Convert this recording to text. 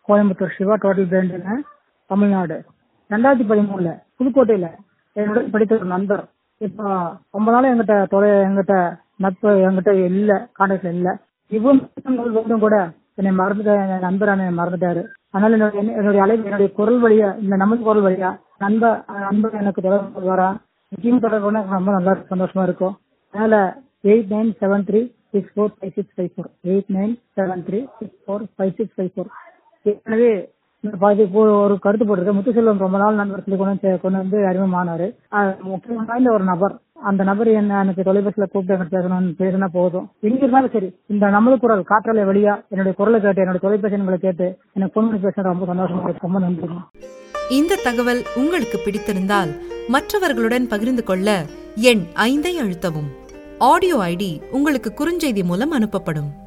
Coimbatore Siva total பிராண்டுங்க தமிழ்நாடு ரெண்டாயிரத்தி பதிமூணுல புதுக்கோட்டையில என்னுடன் படித்த ஒரு நண்பர் இப்போ ரொம்ப நாள் எங்கிட்ட தொலை எங்கிட்ட நட்பு எங்கிட்ட இல்ல கான்டாக்ட்ல இல்ல இவங்க வந்தும் கூட என்னை மறந்துட்ட என் நண்பர் என்னை மறந்துட்டாரு அதனால என்னுடைய என்னுடைய அழைப்பு என்னுடைய குரல் வழியா இந்த நமது குரல் வழியா நண்பர் நண்பர் எனக்கு தொடர்பு வரா நிச்சயம் தொடர்பு எனக்கு ரொம்ப நல்லா சந்தோஷமா இருக்கும் அதனால eight nine seven three six four five six five four eight nine seven three six four five six five four ஏற்கனவே இந்த பாதி இப்போ ஒரு கருத்து போட்டிருக்கேன் முத்துசெல்வம் ரொம்ப நாள் நண்பர் சொல்லி கொண்டு வந்து கொண்டு வந்து அறிமுகமானாரு அது முக்கியம் வாய்ந்த ஒரு நபர் அந்த நபர் என்ன எனக்கு தொலைபேசியில கூப்பிட்டு எனக்கு பேசணும்னு பேசினா போதும் எங்க இருந்தாலும் சரி இந்த நமது குரல் காற்றலை வழியா என்னுடைய குரலை கேட்டு என்னுடைய தொலைபேசி எண்களை கேட்டு எனக்கு ஃபோன் பண்ணி பேசுறது ரொம்ப சந்தோஷமா இருக்கு ரொம்ப நன்றிங்க இந்த தகவல் உங்களுக்கு பிடித்திருந்தால் மற்றவர்களுடன் பகிர்ந்து கொள்ள எண் ஐந்தை அழுத்தவும் ஆடியோ ஐடி உங்களுக்கு குறுஞ்செய்தி மூலம் அனுப்பப்படும்